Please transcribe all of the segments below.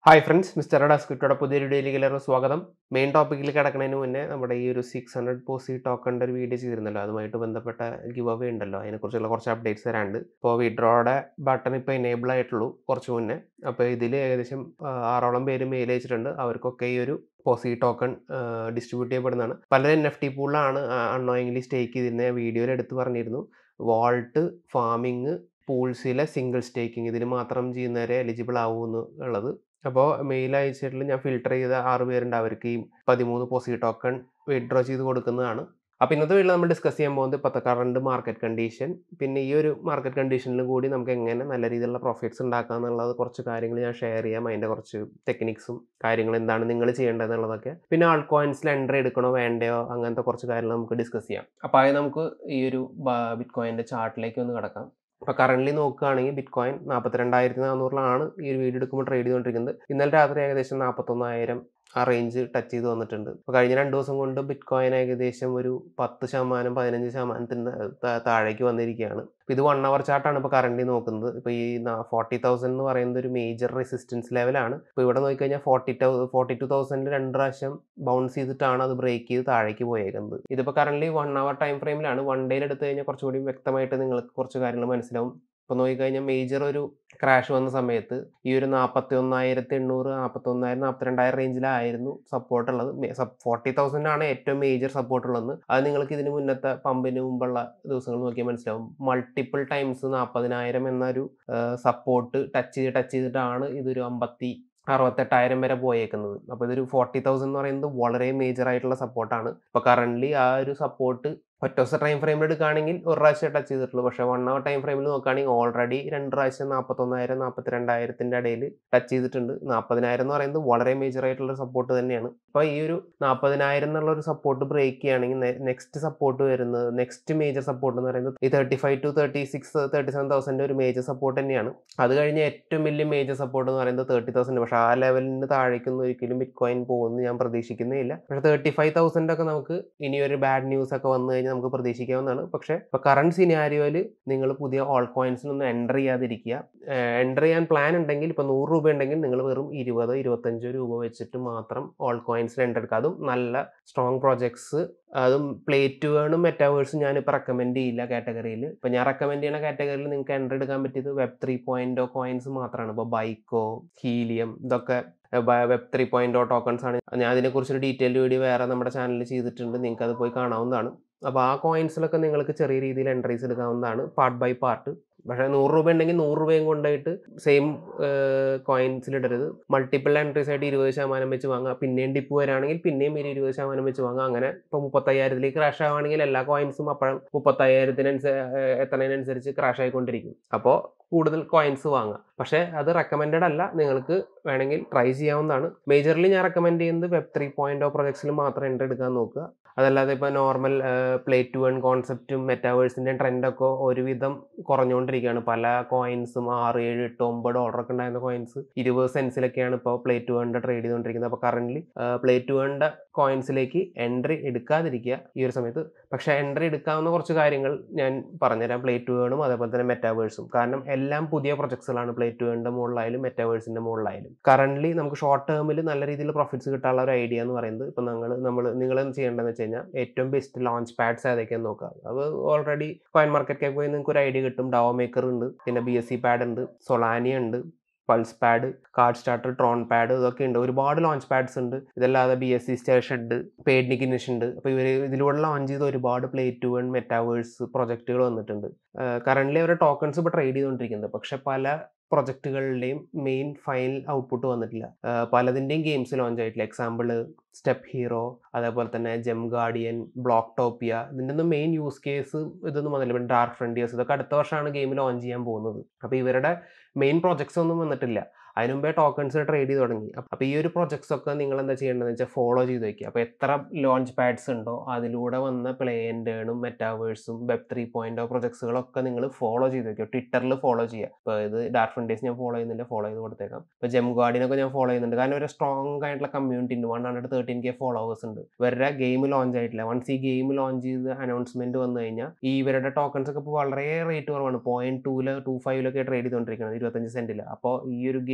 hi friends mister ഡസ്കിറ്റോടെ പുതിയൊരു വീഡിയോയിലേക്ക് എല്ലാവർക്കും സ്വാഗതം മെയിൻ ടോപ്പിക്കിൽ കിടക്കുന്നതിന് മുന്നേ നമ്മുടെ ഈ ഒരു സിക്സ് ഹൺഡ്രഡ് പോസി ടോക്കണിൻ്റെ ഒരു വീഡിയോ ചെയ്തിരുന്നല്ലോ അതുമായിട്ട് ബന്ധപ്പെട്ട ഗിവ് അവേ ഉണ്ടല്ലോ അതിനെക്കുറിച്ചുള്ള കുറച്ച് അപ്ഡേറ്റ്സ് തരാണ്ട് ഇപ്പോൾ വിഡ്രോയുടെ ബട്ടൺ ഇപ്പോൾ എനേബിൾ ആയിട്ടുള്ളൂ കുറച്ച് മുന്നേ അപ്പോൾ ഇതിൽ ഏകദേശം ആ, ആറോളം പേര് മെയിൽ അയച്ചിട്ടുണ്ട് അവർക്കൊക്കെ ഈ ഒരു പോസി ടോക്കൺ ഡിസ്ട്രിബ്യൂട്ട് ചെയ്യപ്പെടുന്നതാണ് പലരും എൻ എഫ് ടി പൂളിലാണ് അണ്ണോയിങ്ങിലി സ്റ്റേക്ക് ചെയ്തിരുന്ന വീഡിയോയിൽ എടുത്ത് പറഞ്ഞിരുന്നു വാൾട്ട് ഫാമിങ് പൂൾസിലെ സിംഗിൾ സ്റ്റേക്കിംഗ് ഇതിന് മാത്രം ചെയ്യുന്നവരെ എലിജിബിൾ ആവുമെന്ന് ഉള്ളത് അപ്പോൾ മെയിൽ അയച്ചിട്ട് ഞാൻ ഫിൽട്ടർ ചെയ്ത ആറ് പേരുണ്ട് അവർക്ക് ഈ പതിമൂന്ന് പോസി ടോക്കൺ വിഡ്രോ ചെയ്ത് കൊടുക്കുന്നതാണ് അപ്പോൾ ഇന്നത്തെ വീട്ടിൽ നമ്മൾ ഡിസ്കസ് ചെയ്യാൻ പോകുന്നത് ഇപ്പോഴത്തെ കറണ്ട് മാർക്കറ്റ് കണ്ടീഷൻ പിന്നെ ഈ ഒരു മാർക്കറ്റ് കണ്ടീഷനിലും കൂടി നമുക്ക് എങ്ങനെ നല്ല രീതിയിലുള്ള പ്രോഫിറ്റ്സ് ഉണ്ടാക്കാം എന്നുള്ളത് കുറച്ച് കാര്യങ്ങൾ ഞാൻ ഷെയർ ചെയ്യാം അതിൻ്റെ കുറച്ച് ടെക്നിക്സും കാര്യങ്ങൾ എന്താണ് നിങ്ങൾ ചെയ്യേണ്ടത് എന്നുള്ളതൊക്കെ പിന്നെ ആൾ കോയിൻസിൽ എൻട്രി എടുക്കണോ വേണ്ടയോ അങ്ങനത്തെ കുറച്ച് കാര്യങ്ങൾ നമുക്ക് ഡിസ്കസ് ചെയ്യാം അപ്പോൾ അത് നമുക്ക് ഈ ഒരു ബിറ്റ് കോയിൻ്റെ ചാർട്ടിലേക്ക് ഒന്ന് കിടക്കാം ഇപ്പോൾ കറൻ്റ് നോക്കുകയാണെങ്കിൽ ബിറ്റ് കോയിൻ നാൽപ്പത്തിരണ്ടായിരത്തി നാനൂറിലാണ് ഈ ഒരു വീഡിയോ എടുക്കുമ്പോൾ ട്രേഡ് ചെയ്തുകൊണ്ടിരിക്കുന്നത് ഇന്നലെ രാത്രി ഏകദേശം നാൽപ്പത്തൊന്നായിരം ആ റേഞ്ച് ടച്ച് ചെയ്ത് വന്നിട്ടുണ്ട് അപ്പോൾ കഴിഞ്ഞ രണ്ട് ദിവസം കൊണ്ട് ബിറ്റ് കോയിൻ ഏകദേശം ഒരു പത്ത് ശതമാനം പതിനഞ്ച് ശതമാനത്തിന് താ- താഴേക്ക് വന്നിരിക്കുകയാണ് അപ്പോൾ ഇത് വൺ അവർ ചാർട്ടാണ് ഇപ്പോൾ കറൻ്റ് നോക്കുന്നത് ഇപ്പോൾ ഈ ഫോർട്ടി തൗസൻഡ് എന്ന് പറയുന്നത് ഒരു മേജർ റെസിസ്റ്റൻസ് ലെവലാണ് ഇപ്പോൾ ഇവിടെ നോക്കിക്കഴിഞ്ഞാൽ forty to forty two thousand രണ്ട് പ്രാവശ്യം ബൗൺസ് ചെയ്തിട്ടാണ് അത് ബ്രേക്ക് ചെയ്ത് താഴേക്ക് പോയേക്കുന്നത് ഇതിപ്പോൾ കറൻ്റ് വൺ അവർ ടൈം ഫ്രെയിമിലാണ് വൺ ഡേയിൽ എടുത്തു കഴിഞ്ഞാൽ കുറച്ചുകൂടി വ്യക്തമായിട്ട് നിങ്ങൾക്ക് കുറച്ച് കാര്യങ്ങൾ മനസ്സിലാവും ഇപ്പോൾ നോക്കിക്കഴിഞ്ഞാൽ മേജർ ഒരു ക്രാഷ് വന്ന സമയത്ത് ഈ ഒരു നാൽപ്പത്തി ഒന്നായിരത്തി എണ്ണൂറ് നാൽപ്പത്തി ഒന്നായിരം നാൽപ്പത്തിരണ്ടായിരം റേഞ്ചിലായിരുന്നു സപ്പോർട്ട് ഉള്ളത് ഫോർട്ടി തൗസൻഡ് ആണ് ഏറ്റവും മേജർ സപ്പോർട്ട് ഉള്ളത് അത് നിങ്ങൾക്ക് ഇതിന് മുന്നത്തെ പമ്പിന് മുമ്പുള്ള ദിവസങ്ങൾ നോക്കിയാൽ മനസ്സിലാവും മൾട്ടിപ്പിൾ ടൈംസ് നാൽപ്പതിനായിരം എന്നൊരു സപ്പോർട്ട് ടച്ച് ചെയ്ത് ടച്ച് ചെയ്തിട്ടാണ് ഇതൊരു അമ്പത്തി അറുപത്തെട്ടായിരം വരെ പോയേക്കുന്നത് അപ്പോൾ ഇതൊരു ഫോർട്ടി തൗസൻഡ് എന്ന് പറയുന്നത് വളരെ മേജർ ആയിട്ടുള്ള സപ്പോർട്ടാണ് ഇപ്പോൾ കറൻ്റ്ലി ആ ഒരു സപ്പോർട്ട് ഒറ്റ ദിവസം ടൈം ഫ്രെയിമിൽ എടുക്കുകയാണെങ്കിൽ ഒരു പ്രാവശ്യം ടച്ച് ചെയ്തിട്ടുള്ളൂ പക്ഷേ വൺ അവർ ടൈം ഫ്രെയിമിൽ നോക്കുകയാണെങ്കിൽ ഓൾറെഡി രണ്ട് പ്രാവശ്യം നാൽപ്പത്തൊന്നായിരം നാൽപ്പത്തിരണ്ടായിരത്തിൻ്റെ ഇടയിൽ ടച്ച് ചെയ്തിട്ടുണ്ട് നാൽപ്പതിനായിരം എന്ന് പറയുന്നത് വളരെ മേജർ ആയിട്ടുള്ള സപ്പോർട്ട് തന്നെയാണ് അപ്പോൾ ഈ ഒരു നാൽപ്പതിനായിരം എന്നുള്ള ഒരു സപ്പോർട്ട് ബ്രേക്ക് ചെയ്യുകയാണെങ്കിൽ നെക്സ്റ്റ് സപ്പോർട്ട് വരുന്നത് നെക്സ്റ്റ് മേജർ സപ്പോർട്ട് എന്ന് പറയുന്നത് ഈ thirty five to thirty six thirty seven thousand ഒരു മേജർ സപ്പോർട്ട് തന്നെയാണ് അത് കഴിഞ്ഞ് ഏറ്റവും വലിയ മേജർ സപ്പോർട്ട് എന്ന് പറയുന്നത് തേർട്ടി തൗസൻഡ് പക്ഷേ ആ ലെവലിന് താഴേക്കൊന്നും ഒരിക്കലും ബിറ്റ് കോയിൻ പോകുമെന്ന് ഞാൻ പ്രതീക്ഷിക്കുന്നേ ഇല്ല പക്ഷേ തേർട്ടി ഫൈവ് തൗസൻഡ് ഒക്കെ നമുക്ക് ഇനി ഒരു ബാഡ് ന്യൂസ് ഒക്കെ വന്നു കഴിഞ്ഞാൽ നമുക്ക് പ്രതീക്ഷിക്കാവുന്നതാണ് പക്ഷേ ഇപ്പോൾ കറണ്ട് സിനാരിയോയിൽ നിങ്ങൾ പുതിയ ഓൾ കോയിൻസിനൊന്നും എൻ്റർ ചെയ്യാതിരിക്കുക എൻ്റർ ചെയ്യാൻ പ്ലാൻ ഉണ്ടെങ്കിൽ ഇപ്പോൾ നൂറ് രൂപ ഉണ്ടെങ്കിൽ നിങ്ങൾ വെറും ഇരുപതോ ഇരുപത്തഞ്ചോ രൂപ വെച്ചിട്ട് മാത്രം ഓൾ കോയിൻസിൽ എൻ്റർ എടുക്കുക അതും നല്ല സ്ട്രോങ് പ്രോജക്ട്സ് അതും പ്ലേറ്റ് വേണും മെറ്റാവേഴ്സും ഞാനിപ്പോൾ റെക്കമെൻഡ് ചെയ്യില്ല കാറ്റഗറിയിൽ ഇപ്പോൾ ഞാൻ റെക്കമെൻഡ് ചെയ്യുന്ന കാറ്റഗറിയിൽ നിങ്ങൾക്ക് എൻ്റർ എടുക്കാൻ പറ്റിയത് വെബ് ത്രീ പോയിൻറ്റോ കോയിൻസ് മാത്രമാണ് ഇപ്പോൾ ബൈക്കോ ഹീലിയം ഇതൊക്കെ വെബ് ത്രീ പോയിൻറ്റോ ടോക്കൺസ് ആണ് ഞാൻ അതിനെക്കുറിച്ചൊരു ഡീറ്റെയിൽ വീഡിയോ വേറെ നമ്മുടെ ചാനലിൽ ചെയ്തിട്ടുണ്ട് നിങ്ങൾക്ക് അത് പോയി കാണാവുന്നതാണ് അപ്പോൾ ആ കോയിൻസിലൊക്കെ നിങ്ങൾക്ക് ചെറിയ രീതിയിൽ എൻട്രീസ് എടുക്കാവുന്നതാണ് പാർട്ട് ബൈ പാർട്ട് പക്ഷേ നൂറ് രൂപ ഉണ്ടെങ്കിൽ നൂറ് രൂപയും കൊണ്ടുപോയിട്ട് സെയിം കോയിൻസിലിടരുത് മൾട്ടിപ്പിൾ എൻട്രീസ് ആയിട്ട് ഇരുപത് ശതമാനം വെച്ച് വാങ്ങുക പിന്നെയും ഡിപ്പ് വരാണെങ്കിൽ പിന്നെയും ഒരു ഇരുപത് ശതമാനം വെച്ച് വാങ്ങുക അങ്ങനെ ഇപ്പോൾ മുപ്പത്തയ്യായിരത്തിലേക്ക് ക്രാഷ് ആവുകയാണെങ്കിൽ എല്ലാ കോയിൻസും അപ്പോഴും മുപ്പത്തയ്യായിരത്തിനനുസ എത്തണതിനനുസരിച്ച് ക്രാഷ് ആയിക്കൊണ്ടിരിക്കും അപ്പോൾ കൂടുതൽ കോയിൻസ് വാങ്ങുക പക്ഷേ അത് റെക്കമെൻഡഡ് അല്ല നിങ്ങൾക്ക് വേണമെങ്കിൽ ട്രൈ ചെയ്യാവുന്നതാണ് മേജർലി ഞാൻ റെക്കമെൻഡ് ചെയ്യുന്നത് വെബ് ത്രീ പോയിൻറ്റ് ഓ പ്രൊജക്ട്സിൽ മാത്രം എൻ്റർ എടുക്കാൻ നോക്കുക അതല്ലാതെ ഇപ്പോൾ നോർമൽ പ്ലേ ടു വൺ കോൺസെപ്റ്റും മെറ്റാവേഴ്സിൻ്റെയും ട്രെൻഡൊക്കെ ഒരുവിധം കുറഞ്ഞുകൊണ്ടിരിക്കുകയാണ് പല കോയിൻസും ആറ് ഏഴ് എട്ട് ഒമ്പത് ഡോളറൊക്കെ ഉണ്ടായിരുന്ന കോയിൻസ് ഇരുപത് സെൻസിലൊക്കെയാണ് ഇപ്പോൾ പ്ലേ ടു വണ്ണിൻ്റെ ട്രേഡ് ചെയ്തുകൊണ്ടിരിക്കുന്നത് അപ്പോൾ കറൻ്റ് പ്ലേ ടു വണ്ണിൻ്റെ കോയിൻസിലേക്ക് എൻട്രി എടുക്കാതിരിക്കുക ഈ ഒരു സമയത്ത് പക്ഷേ എൻട്രി എടുക്കാവുന്ന കുറച്ച് കാര്യങ്ങൾ ഞാൻ പറഞ്ഞുതരാം പ്ലേ ടു വേണും അതേപോലെ തന്നെ മെറ്റാവേഴ്സും കാരണം എല്ലാം പുതിയ പ്രൊജക്ട്സുകളാണ് പ്ലേ ടു വേണിൻ്റെ മുകളിലായാലും മെറ്റാവേഴ്സിൻ്റെ മുകളിലായാലും കറൻ്റ്ലി നമുക്ക് ഷോർട്ട് ടേമിൽ നല്ല രീതിയിൽ പ്രോഫിറ്റ്സ് കിട്ടാനുള്ള ഒരു ഐഡിയ എന്ന് പറയുന്നത് ഇപ്പോൾ നിങ്ങൾ നമ്മൾ നിങ്ങൾ എന്ത് ചെയ്യേണ്ടതെന്ന് വെച്ച് കഴിഞ്ഞാൽ ഏറ്റവും ബെസ്റ്റ് ലോഞ്ച് പാഡ്സ് ഏതൊക്കെയാന്ന് നോക്കുക അത് ഓൾറെഡി കോയിൻ മാർക്കറ്റ് പോയി നിങ്ങൾക്ക് ഒരു ഐഡിയ കിട്ടും ഡാവോ മേക്കർ ഉണ്ട് പിന്നെ ബി എസ് സി പാഡ് ഉണ്ട് സൊളാനിയ ഉണ്ട് pulse pad card starter tron pad ഇതൊക്കെ ഉണ്ട് ഒരുപാട് ലോഞ്ച് പാഡ്സ് ഉണ്ട് ഇതല്ലാതെ ബി എസ് സി സ്റ്റേഷൻ ഉണ്ട് പെയ്ഡ് നിക്കിനിഷ് ഉണ്ട് അപ്പോൾ ഇവർ ഇതിലൂടെ ലോഞ്ച് ചെയ്ത ഒരുപാട് പ്ലേ ടു വൺ മെറ്റാവേഴ്സ് പ്രൊജക്റ്റുകൾ വന്നിട്ടുണ്ട് കറൻ്റ്ലി അവരുടെ ടോക്കൺസ് ഇപ്പോൾ ട്രേഡ് ചെയ്തുകൊണ്ടിരിക്കുന്നുണ്ട് പക്ഷെ പല പ്രൊജക്റ്റുകളുടെയും മെയിൻ ഫൈനൽ ഔട്ട്പുട്ട് വന്നിട്ടില്ല ആഹ് പലതിൻ്റെയും ഗെയിംസ് ലോഞ്ച് ആയിട്ടില്ല എക്സാമ്പിൾ സ്റ്റെപ്പ് ഹീറോ അതേപോലെ തന്നെ ജെം ഗാർഡിയൻ ബ്ലോക്ക് ടോപ്പിയ ഇതിൻ്റെ ഒന്നും മെയിൻ യൂസ് കേസ് ഇതൊന്നും വന്നില്ല ഡാർക്ക് ഫ്രണ്ടിയേഴ്സ് ഇതൊക്കെ അടുത്ത വർഷമാണ് ഗെയിം ലോഞ്ച് ചെയ്യാൻ പോകുന്നത് അപ്പോൾ ഇവരുടെ മെയിൻ പ്രൊജക്ട്സ് ഒന്നും വന്നിട്ടില്ല അതിന് മുമ്പേ ടോക്കൺസ് ട്രേഡ് ചെയ്ത് തുടങ്ങി അപ്പോൾ ഈ ഒരു പ്രൊജക്ട്സ് ഒക്കെ നിങ്ങൾ എന്താ ചെയ്യേണ്ടതെന്ന് വെച്ചാൽ ഫോളോ ചെയ്ത് വയ്ക്കുക അപ്പോൾ എത്ര ലോഞ്ച് പാഡ്സ് ഉണ്ടോ അതിലൂടെ വന്ന പ്ലേ എൻഡേണും മെറ്റാവേഴ്സും വെബ് ത്രീ പോയിൻറ്റോ പ്രൊജക്ട്സുകളൊക്കെ നിങ്ങൾ ഫോളോ ചെയ്ത് വയ്ക്കുക ട്വിറ്ററിൽ ഫോളോ ചെയ്യുക ഇപ്പോൾ ഇത് ഡാർക്ക് ഫ്രണ്ടേഴ്സ് ഞാൻ ഫോളോ ചെയ്യുന്നില്ല ഫോളോ ചെയ്ത് കൊടുത്തേക്കാം ഇപ്പോൾ ജെം ഗാർഡിനൊക്കെ ഞാൻ ഫോളോ ചെയ്യുന്നുണ്ട് കാരണം ഒരു സ്ട്രോങ് ആയിട്ടുള്ള കമ്മ്യൂണിറ്റി ഉണ്ട് one hundred thirteen K followers ഉണ്ട് ഇവരുടെ ഗെയിം ലോഞ്ച് ആയിട്ടില്ല വൺസ് ഈ ഗെയിം ലോഞ്ച് ചെയ്ത് അനൗൺസ്മെന്റ് വന്നു കഴിഞ്ഞാൽ ഈ ഇവരുടെ ടോക്കൺസ് ഒക്കെ ഇപ്പോൾ വളരെ റേറ്റ് കുറവാണ് പോയിന്റ് ടൂല് ടു ഫൈവിലൊക്കെ ട്രേഡ് ചെയ്തുകൊണ്ടിരിക്കുന്നത് ഇരുപത്തഞ്ച് സെന്റിൽ അപ്പോൾ ഈ ഒരു ഗെയിം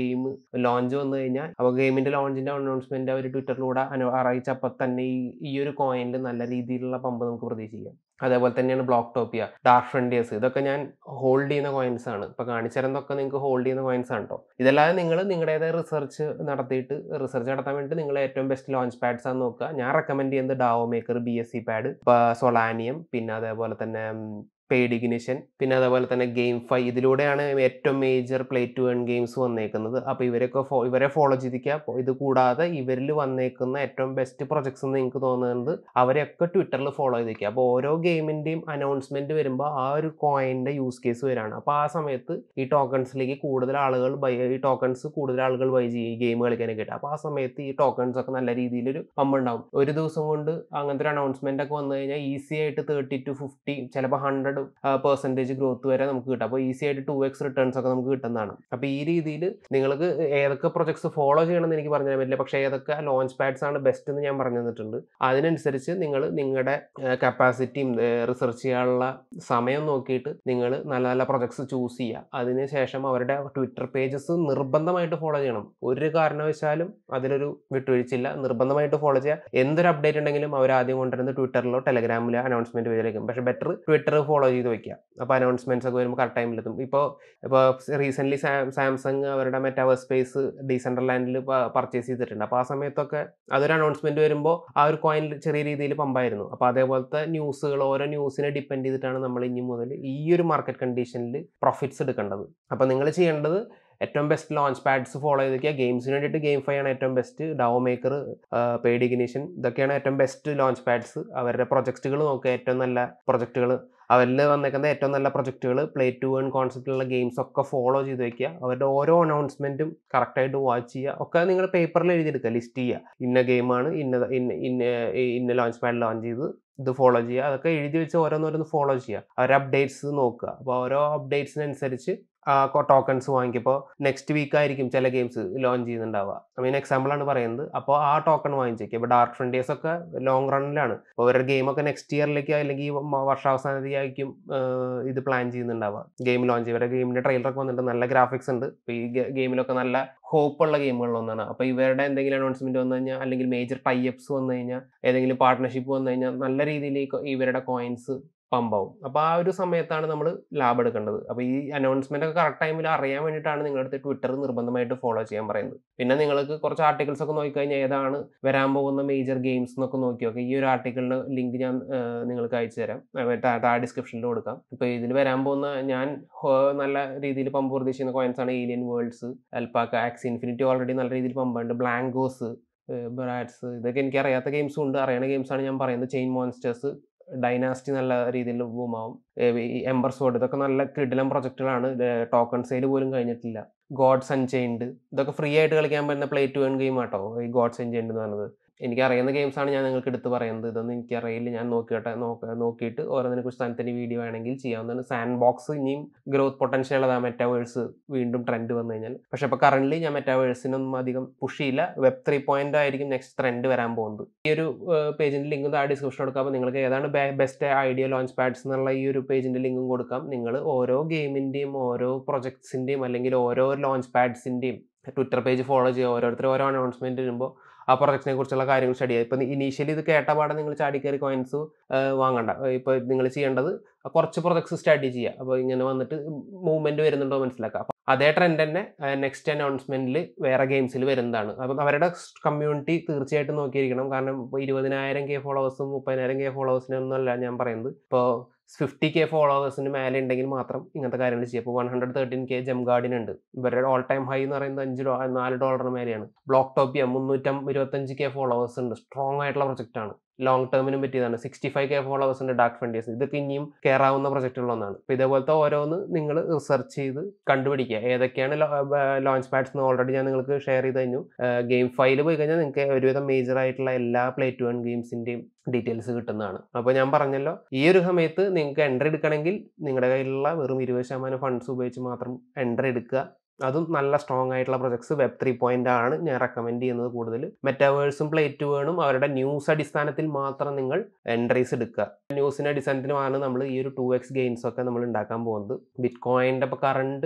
ഗെയിം ലോഞ്ച് വന്നു കഴിഞ്ഞാൽ അപ്പോൾ ഗെയിമിൻ്റെ ലോഞ്ചിൻ്റെ അനൗൺസ്മെൻറ്റ് അവർ ട്വിറ്ററിലൂടെ അന- അറിയിച്ചപ്പോൾ തന്നെ ഈ ഈ ഒരു കോയിനിൽ നല്ല രീതിയിലുള്ള പമ്പ് നമുക്ക് പ്രതീക്ഷിക്കാം അതേപോലെ തന്നെയാണ് ബ്ലോക്ക് ടോപ്പിയ ഡാർക്ക് ഫ്രണ്ടിയേഴ്സ് ഇതൊക്കെ ഞാൻ ഹോൾഡ് ചെയ്യുന്ന കോയിൻസ് ആണ് ഇപ്പോൾ കാണിച്ചതൊക്കെ നിങ്ങൾക്ക് ഹോൾഡ് ചെയ്യുന്ന കോയിൻസ് ആണ് കേട്ടോ ഇതല്ലാതെ നിങ്ങൾ നിങ്ങളുടേതായ റിസർച്ച് നടത്തിയിട്ട് റിസർച്ച് നടത്താൻ വേണ്ടി നിങ്ങൾ ഏറ്റവും ബെസ്റ്റ് ലോഞ്ച് പാഡ്സ് ആണ് നോക്കുക ഞാൻ റെക്കമെൻഡ് ചെയ്യുന്നത് DAO maker B S C pad Solanium പിന്നെ അതേപോലെ തന്നെ പെയ്ഡ് ഇഗ്നിഷൻ പിന്നെ അതേപോലെ തന്നെ ഗെയിം ഫൈ ഇതിലൂടെയാണ് ഏറ്റവും major play to earn games വന്നേക്കുന്നത് അപ്പോൾ ഇവരൊക്കെ ഫോ ഇവരെ ഫോളോ ചെയ്തിരിക്കുക അപ്പോൾ ഇത് കൂടാതെ ഇവരിൽ വന്നേക്കുന്ന ഏറ്റവും ബെസ്റ്റ് പ്രൊജക്ട്സ് എന്ന് നിങ്ങൾക്ക് തോന്നുന്നത് അവരെയൊക്കെ ട്വിറ്ററിൽ ഫോളോ ചെയ്തിരിക്കുക അപ്പോൾ ഓരോ ഗെയിമിൻ്റെയും അനൗൺസ്മെൻറ്റ് വരുമ്പോൾ ആ ഒരു കോയിൻ്റെ യൂസ് കേസ് വരാണ് അപ്പോൾ ആ സമയത്ത് ഈ ടോക്കൺസിലേക്ക് കൂടുതൽ ആളുകൾ ബൈ ഈ ടോക്കൺസ് കൂടുതൽ ആളുകൾ ബൈ ചെയ്യും ഈ ഗെയിം കളിക്കാനൊക്കെ ആയിട്ട് അപ്പോൾ ആ സമയത്ത് ഈ ടോക്കൺസ് ഒക്കെ നല്ല രീതിയിലൊരു പമ്പ് ഉണ്ടാവും ഒരു ദിവസം കൊണ്ട് അങ്ങനത്തെ ഒരു അനൗൺസ്മെൻ്റ് ഒക്കെ വന്നു കഴിഞ്ഞാൽ ഈസി ആയിട്ട് തേർട്ടി ടു ഫിഫ്റ്റി ചിലപ്പോൾ ഹൺഡ്രഡ് പെർസെൻറ്റേജ് ഗ്രോത്ത് വരെ നമുക്ക് കിട്ടും അപ്പോൾ ഈസി ആയിട്ട് ടു എക്സ് റിട്ടേൺസ് ഒക്കെ നമുക്ക് കിട്ടുന്നതാണ് അപ്പോൾ ഈ രീതിയിൽ നിങ്ങൾക്ക് ഏതൊക്കെ പ്രൊജക്ട്സ് ഫോളോ ചെയ്യണമെന്ന് എനിക്ക് പറഞ്ഞു തരാൻ പറ്റില്ല പക്ഷേ ഏതൊക്കെ ലോഞ്ച് പാഡ്സ് ആണ് ബെസ്റ്റ് എന്ന് ഞാൻ പറഞ്ഞു തന്നിട്ടുണ്ട് അതിനനുസരിച്ച് നിങ്ങൾ നിങ്ങളുടെ കപ്പാസിറ്റിയും റിസർച്ച് ചെയ്യാനുള്ള സമയം നോക്കിയിട്ട് നിങ്ങൾ നല്ല നല്ല പ്രൊജക്ട്സ് ചൂസ് ചെയ്യുക അതിനുശേഷം അവരുടെ ട്വിറ്റർ പേജസ് നിർബന്ധമായിട്ട് ഫോളോ ചെയ്യണം ഒരു കാരണവശാലും അതിലൊരു വിട്ടുവീഴ്ചയില്ല നിർബന്ധമായിട്ട് ഫോളോ ചെയ്യുക എന്തൊരു അപ്ഡേറ്റ് ഉണ്ടെങ്കിലും അവർ ആദ്യം കൊണ്ടുവരുന്നത് ട്വിറ്ററിലോ ടെലഗ്രാമിലോ അനൗൺസ്മെന്റ് പേജിലേക്കും പക്ഷേ ബെറ്റർ ട്വിറ്റർ ഫോളോ ചെയ്ത് വെക്കുക അപ്പോൾ അനൗൺസ്മെന്റ്സ് ഒക്കെ വരുമ്പോൾ കറക്റ്റ് ടൈമിലെത്തും ഇപ്പോൾ ഇപ്പോൾ റീസെൻ്റ്ലി സാംസങ് അവരുടെ മെറ്റാവേഴ്സ് സ്പേസ് ഡീസെൻട്രൽ ലാൻഡിൽ പർച്ചേസ് ചെയ്തിട്ടുണ്ട് അപ്പോൾ ആ സമയത്തൊക്കെ അതൊരു അനൗൺസ്മെന്റ് വരുമ്പോൾ ആ ഒരു കോയിനിൽ ചെറിയ രീതിയിൽ പമ്പായിരുന്നു അപ്പോൾ അതേപോലത്തെ ന്യൂസുകൾ ഓരോ ന്യൂസിനെ ഡിപ്പെൻഡ് ചെയ്തിട്ടാണ് നമ്മൾ ഇനി മുതൽ ഈ ഒരു മാർക്കറ്റ് കണ്ടീഷനിൽ പ്രോഫിറ്റ്സ് എടുക്കേണ്ടത് അപ്പോൾ നിങ്ങൾ ചെയ്യേണ്ടത് ഏറ്റവും ബെസ്റ്റ് ലോഞ്ച് പാഡ്സ് ഫോളോ ചെയ്തിരിക്കുക ഗെയിംസിന് വേണ്ടിയിട്ട് ഗെയിം ഫൈ ആണ് ഏറ്റവും best DAO maker paid ignition ഇതൊക്കെയാണ് ഏറ്റവും ബെസ്റ്റ് ലോഞ്ച് പാഡ്സ് അവരുടെ പ്രൊജക്റ്റുകൾ നോക്കുക ഏറ്റവും നല്ല പ്രൊജക്റ്റുകൾ അവരിൽ വന്നേക്കുന്ന ഏറ്റവും നല്ല പ്രൊജക്റ്റുകൾ പ്ലേ ടു ഏൺ കോൺസെപ്റ്റിലുള്ള ഗെയിംസ് ഒക്കെ ഫോളോ ചെയ്ത് വെക്കുക അവരുടെ ഓരോ അനൗൺസ്മെൻറ്റും കറക്റ്റായിട്ട് വാച്ച് ചെയ്യുക ഒക്കെ നിങ്ങൾ പേപ്പറിൽ എഴുതിയെടുക്കുക ലിസ്റ്റ് ചെയ്യുക ഇന്ന ഗെയിമാണ് ഇന്ന ഇന്ന ഇന്ന ഇന്ന ലോഞ്ച് പാഡ് ലോഞ്ച് ചെയ്ത് ഇത് ഫോളോ ചെയ്യുക അതൊക്കെ എഴുതി വെച്ച് ഓരോന്നോരോന്ന് ഫോളോ ചെയ്യുക അവരുടെ അപ്ഡേറ്റ്സ് നോക്കുക അപ്പോൾ ഓരോ അപ്ഡേറ്റ്സിനനുസരിച്ച് ടോക്കൺസ് വാങ്ങിക്കുമ്പോൾ നെക്സ്റ്റ് വീക്ക് ആയിരിക്കും ചില ഗെയിംസ് ലോഞ്ച് ചെയ്യുന്നുണ്ടാവുക ഐ മീൻ എക്സാമ്പിൾ ആണ് പറയുന്നത് അപ്പോൾ ആ ടോക്കൺ വാങ്ങിച്ചേക്കുക ഇപ്പോൾ ഡാർക്ക് ഫ്രണ്ടിയേഴ്സ് ഒക്കെ ലോങ് റണ്ണിലാണ് അപ്പോൾ അവരുടെ ഗെയിമൊക്കെ നെക്സ്റ്റ് ഇയറിലേക്ക് അല്ലെങ്കിൽ ഈ മ- വർഷാവസാനത്തേക്കായിരിക്കും ആഹ് ഇത് പ്ലാൻ ചെയ്യുന്നുണ്ടാവുക ഗെയിം ലോഞ്ച് ഇവരുടെ ഗെയിമിൻ്റെ ട്രെയിലറൊക്കെ വന്നിട്ട് നല്ല ഗ്രാഫിക്സ് ഉണ്ട് ഇപ്പോൾ ഈ ഗെയിമിലൊക്കെ നല്ല ഹോപ്പ് ഉള്ള ഗെയിമുകളിലൊന്നാണ് അപ്പോൾ ഇവരുടെ എന്തെങ്കിലും അനൗൺസ്മെന്റ് വന്നു കഴിഞ്ഞാൽ അല്ലെങ്കിൽ മേജർ ടൈപ്സ് വന്നു കഴിഞ്ഞാൽ ഏതെങ്കിലും പാർട്ട്ണർഷിപ്പ് വന്നു കഴിഞ്ഞാൽ നല്ല രീതിയിൽ ഈ കൊ- ഇവരുടെ കോയിൻസ് പമ്പാവും അപ്പോൾ ആ ഒരു സമയത്താണ് നമ്മൾ ലാഭം എടുക്കേണ്ടത് അപ്പോൾ ഈ അനൗൺസ്മെന്റ് ഒക്കെ കറക്റ്റ് ടൈമിൽ അറിയാൻ വേണ്ടിയിട്ടാണ് നിങ്ങളുടെ അടുത്ത് ട്വിറ്റർ നിർബന്ധമായിട്ട് ഫോളോ ചെയ്യാൻ പറയുന്നത് പിന്നെ നിങ്ങൾക്ക് കുറച്ച് ആർട്ടിക്കിൾസ് ഒക്കെ നോക്കിക്കഴിഞ്ഞാൽ ഏതാണ് വരാൻ പോകുന്ന മേജർ ഗെയിംസ് എന്നൊക്കെ നോക്കി നോക്കാം ഈ ഒരു ആർട്ടിക്കിളിന്റെ ലിങ്ക് ഞാൻ ആ, നിങ്ങൾക്ക് അയച്ചു തരാം താഴെ ഡിസ്ക്രിപ്ഷനിൽ കൊടുക്കാം ഇപ്പോൾ ഇതിൽ വരാൻ പോകുന്ന ഞാൻ ഹോ- നല്ല രീതിയിൽ പമ്പ് പ്രതീക്ഷിക്കുന്ന കോയിൻസ് ആണ് alien worlds alpaca axie infinity already നല്ല രീതിയിൽ പമ്പുണ്ട് ബ്ലാങ്കോസ് ബ്രാഡ്സ് ഇതൊക്കെ എനിക്ക് അറിയാത്ത ഗെയിംസും ഉണ്ട് അറിയണ ഗെയിംസാണ് ഞാൻ പറയുന്നത് ചെയിൻ മോൺസ്റ്റേഴ്സ് ഡൈനാസ്റ്റി നല്ല രീതിയിൽ ബൂമാവും ഈ എംബർ സോഡ് ഇതൊക്കെ നല്ല കിടിലം പ്രൊജക്റ്റുകളാണ് ടോക്കൺ സെയിൽ പോലും കഴിഞ്ഞിട്ടില്ല ഗോഡ്സ് അൺചെയിൻഡ് ഇതൊക്കെ ഫ്രീ ആയിട്ട് കളിക്കാൻ പറ്റുന്ന പ്ലേ ടു ഏൺ ഗെയിം ആട്ടോ ഈ ഗോഡ്സ് അൺചെയിൻഡ് എന്ന് പറയുന്നത് എനിക്ക് അറിയുന്ന ഗെയിംസാണ് ഞാൻ നിങ്ങൾക്ക് എടുത്ത് പറയുന്നത് ഇതൊന്നും എനിക്ക് അറിയില്ല ഞാൻ നോക്കിയിട്ട് നോക്ക നോക്കിയിട്ട് ഓരോന്നിനെ കുറിച്ച് തനിത്തനി വീഡിയോ വേണമെങ്കിൽ ചെയ്യാവുന്നതാണ് സാൻഡ് ബോക്സ് ഇനിയും ഗ്രോത്ത് പൊട്ടൻഷ്യൽ ഉള്ളതാണ് മെറ്റാവേഴ്സ് വീണ്ടും ട്രെൻഡ് വന്നു കഴിഞ്ഞാൽ പക്ഷെ ഇപ്പോൾ കറന്റ് ഞാൻ മെറ്റാവേഴ്സിനൊന്നും അധികം പുഷ് ചെയ്യില്ല വെബ് ത്രീ പോയിന്റ് ആയിരിക്കും നെക്സ്റ്റ് ട്രെൻഡ് വരാൻ പോകുന്നത് ഈ ഒരു പേജിന്റെ ലിങ്ക് താഴെ ഡിസ്ക്രിപ്ഷൻ കൊടുക്കാം അപ്പോൾ നിങ്ങൾക്ക് ഏതാണ് ബെസ്റ്റ് ഐഡിയ ലോഞ്ച് പാഡ്സ് എന്നുള്ള ഈ ഒരു പേജിന്റെ ലിങ്കും കൊടുക്കാം നിങ്ങൾ ഓരോ ഗെയിമിന്റെയും ഓരോ പ്രൊജക്ട്സിന്റെയും അല്ലെങ്കിൽ ഓരോ ലോഞ്ച് പാഡ്സിന്റെയും ട്വിറ്റർ പേജ് ഫോളോ ചെയ്യുക ഓരോരുത്തർ ഓരോ അനൗൺസ്മെന്റ് വരുമ്പോൾ ആ പ്രൊജക്റ്റിനെ കുറിച്ചുള്ള കാര്യങ്ങൾ സ്റ്റഡി ചെയ്യുക ഇപ്പം ഇനീഷ്യലി ഇത് കേട്ട പാടെ നിങ്ങൾ ചാടിക്കയറി കോയിൻസ് വാങ്ങണ്ട ഇപ്പോൾ നിങ്ങൾ ചെയ്യേണ്ടത് കുറച്ച് പ്രൊജക്ട്സ് സ്റ്റഡി ചെയ്യുക അപ്പോൾ ഇങ്ങനെ വന്നിട്ട് മൂവ്മെന്റ് വരുന്നുണ്ടോ മനസ്സിലാക്കുക അപ്പോൾ അതേ ട്രെൻഡ് തന്നെ നെക്സ്റ്റ് അനൗൺസ്മെന്റിൽ വേറെ ഗെയിംസിൽ വരുന്നതാണ് അപ്പം അവരുടെ കമ്മ്യൂണിറ്റി തീർച്ചയായിട്ടും നോക്കിയിരിക്കണം കാരണം ഇപ്പോൾ ഇരുപതിനായിരം കെ ഫോളോവേഴ്സും മുപ്പതിനായിരം കെ ഫോളോവേഴ്സിനൊന്നുമല്ല ഞാൻ പറയുന്നത് ഇപ്പോൾ ഫിഫ്റ്റി കെ ഫോളോവേഴ്സിന് മേലെ ഉണ്ടെങ്കിൽ മാത്രം ഇങ്ങനത്തെ കാര്യങ്ങൾ ചെയ്യുക ഇപ്പോൾ വൺ ഹൺഡ്രഡ് തേർട്ടീൻ കെ ജം ഗാർഡിൻ ഉണ്ട് ഇവരുടെ ഓൾ ടൈം ഹൈ എന്ന് പറയുന്നത് അഞ്ച് ഡോ നാല് ഡോളറിന് മേലെയാണ് ബ്ലോക്ക് ടോപ്പിയ മുന്നൂറ്റം ഇരുപത്തഞ്ച് കെ ഫോളോവേഴ്സ് ഉണ്ട് സ്ട്രോങ് ആയിട്ടുള്ള പ്രൊജക്റ്റ് ആണ് ലോങ് ടേമിനും പറ്റിയതാണ് സിക്സ്റ്റി ഫൈവ് കെ ഫോളോവേഴ്സ് ഉണ്ട് ഡാർക്ക് ഫണ്ടിയേഴ്സ് ഇതൊക്കെ ഇനിയും കയറാവുന്ന പ്രൊജക്റ്റുകളൊന്നാണ് അപ്പോൾ ഇതേപോലത്തെ ഓരോന്ന് നിങ്ങൾ റിസർച്ച് ചെയ്ത് കണ്ടുപിടിക്കുക ഏതൊക്കെയാണ് ലോഞ്ച് പാഡ്സ് എന്ന് ഓൾറെഡി ഞാൻ നിങ്ങൾക്ക് ഷെയർ ചെയ്ത് കഴിഞ്ഞു ഗെയിം ഫയൽ പോയി കഴിഞ്ഞാൽ നിങ്ങൾക്ക് ഒരുവിധം മേജർ ആയിട്ടുള്ള എല്ലാ പ്ലേ ടു വൺ ഗെയിംസിൻ്റെയും ഡീറ്റെയിൽസ് കിട്ടുന്നതാണ് അപ്പോൾ ഞാൻ പറഞ്ഞല്ലോ ഈ ഒരു സമയത്ത് നിങ്ങൾക്ക് എൻട്രി എടുക്കണമെങ്കിൽ നിങ്ങളുടെ കയ്യിലുള്ള വെറും ഇരുപത് ശതമാനം ഫണ്ട്സ് ഉപയോഗിച്ച് മാത്രം എൻട്രി എടുക്കുക അതും നല്ല സ്ട്രോങ് ആയിട്ടുള്ള പ്രൊജക്ട്സ് വെബ് ത്രീ പോയിന്റ് ആണ് ഞാൻ റെക്കമെൻഡ് ചെയ്യുന്നത് കൂടുതൽ മെറ്റാവേഴ്സും പ്ലേറ്റ് വേണും അവരുടെ ന്യൂസ് അടിസ്ഥാനത്തിൽ മാത്രം നിങ്ങൾ എൻട്രീസ് എടുക്കുക ന്യൂസിന്റെ അടിസ്ഥാനത്തിലുമാണ് നമ്മൾ ഈ ഒരു ടു എക്സ് ഗെയിംസ് ഒക്കെ നമ്മൾ ഉണ്ടാക്കാൻ പോകുന്നത് ബിറ്റ് കോയിൻ്റെ ഇപ്പോൾ കറണ്ട്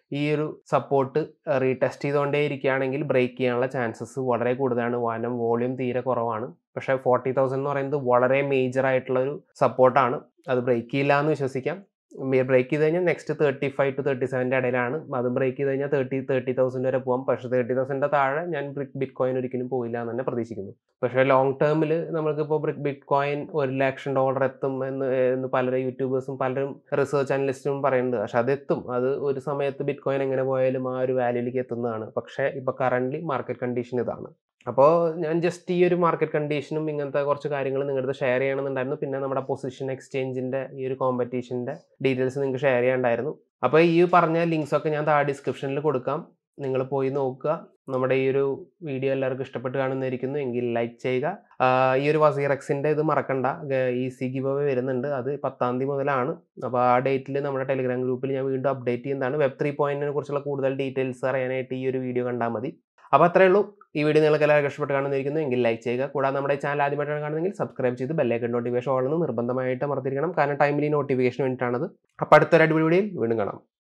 ഈ ഒരു സപ്പോർട്ട് റീടെസ്റ്റ് ചെയ്തുകൊണ്ടേ ഇരിക്കുകയാണെങ്കിൽ ബ്രേക്ക് ചെയ്യാനുള്ള ചാൻസസ് വളരെ കൂടുതലാണ് കാരണം വോളിയം തീരെ കുറവാണ് പക്ഷേ ഫോർട്ടി തൗസൻഡ് എന്ന് പറയുന്നത് വളരെ മേജർ ആയിട്ടുള്ള ഒരു സപ്പോർട്ടാണ് അത് ബ്രേക്ക് ചെയ്യില്ല എന്ന് വിശ്വസിക്കാം ബ്രേക്ക് ചെയ്ത് കഴിഞ്ഞാൽ next thirty five to thirty സെവൻ്റെ ഇടയിലാണ് അത് ബ്രേക്ക് ചെയ്ത് കഴിഞ്ഞാൽ തേർട്ടി തേർട്ടി തൗസൻഡ് വരെ പോകാം പക്ഷേ തേർട്ടി തൗസൻഡിൻ്റെ താഴെ ഞാൻ ബിറ്റ് കോയിൻ ഒരിക്കലും പോയില്ല എന്ന് തന്നെ പ്രതീക്ഷിക്കുന്നു പക്ഷേ ലോങ് ടേമിൽ നമ്മൾക്കിപ്പോൾ ബിറ്റ് കോയിൻ ഒരു ലക്ഷം ഡോളർ എത്തും എന്ന് എന്ന് പല യൂട്യൂബേഴ്സും പലരും റിസർച്ച് അനലിസ്റ്റും പറയുന്നുണ്ട് പക്ഷെ അത് എത്തും അത് ഒരു സമയത്ത് ബിറ്റ് കോയിൻ എങ്ങനെ പോയാലും ആ ഒരു വാല്യൂലേക്ക് എത്തുന്നതാണ് പക്ഷേ ഇപ്പോൾ കറൻ്റ് മാർക്കറ്റ് കണ്ടീഷൻ ഇതാണ് അപ്പോൾ ഞാൻ ജസ്റ്റ് ഈ ഒരു മാർക്കറ്റ് കണ്ടീഷനും ഇങ്ങനത്തെ കുറച്ച് കാര്യങ്ങൾ നിങ്ങളുടെ ഷെയർ ചെയ്യണമെന്നുണ്ടായിരുന്നു പിന്നെ നമ്മുടെ പൊസിഷൻ എക്സ്ചേഞ്ചിൻ്റെ ഈ ഒരു കോമ്പറ്റീഷൻ്റെ ഡീറ്റെയിൽസ് നിങ്ങൾക്ക് ഷെയർ ചെയ്യാനുണ്ടായിരുന്നു അപ്പോൾ ഈ പറഞ്ഞ ലിങ്ക്സ് ഒക്കെ ഞാൻ താഴെ ഡിസ്ക്രിപ്ഷനിൽ കൊടുക്കാം നിങ്ങൾ പോയി നോക്കുക നമ്മുടെ ഈ ഒരു വീഡിയോ എല്ലാവർക്കും ഇഷ്ടപ്പെട്ട് കാണുന്നതായിരിക്കുന്നു എങ്കിൽ ലൈക്ക് ചെയ്യുക ഈ ഒരു വസീറക്സിൻ്റെ ഇത് മറക്കണ്ട ഈ സി ഗിവ് അവേ വരുന്നുണ്ട് അത് പത്താം തീയതി മുതലാണ് അപ്പോൾ ആ ഡേറ്റിൽ നമ്മുടെ ടെലിഗ്രാം ഗ്രൂപ്പിൽ ഞാൻ വീണ്ടും അപ്ഡേറ്റ് ചെയ്യുന്നതാണ് വെബ് ത്രീ പോയിന്റിനെ കുറിച്ചുള്ള കൂടുതൽ ഡീറ്റെയിൽസ് അറിയാനായിട്ട് ഈ ഒരു വീഡിയോ കണ്ടാൽ മതി അപ്പോൾ അത്രേ ഉള്ളൂ ഈ വീഡിയോ നിങ്ങൾക്ക് എല്ലാവർക്കും ഇഷ്ടപ്പെട്ട് കാണുന്നിരിക്കുന്നു എങ്കിൽ ലൈക്ക് ചെയ്യുക കൂടാതെ നമ്മുടെ ചാനൽ ആദ്യമായിട്ടാണ് കാണുന്നതെങ്കിൽ സബ്സ്ക്രൈബ് ചെയ്ത് ബെല്ലൈക്കൺ നോട്ടിഫിക്കേഷൻ ഓണെന്ന് നിർബന്ധമായിട്ട് അമർത്തിരിക്കണം കാരണം ടൈമിലി നോട്ടിഫിക്കേഷൻ വേണ്ടിയിട്ടാണത് അപ്പോൾ അടുത്തൊരു അടിപൊളി വീഡിയോയിൽ വീണ്ടും കാണാം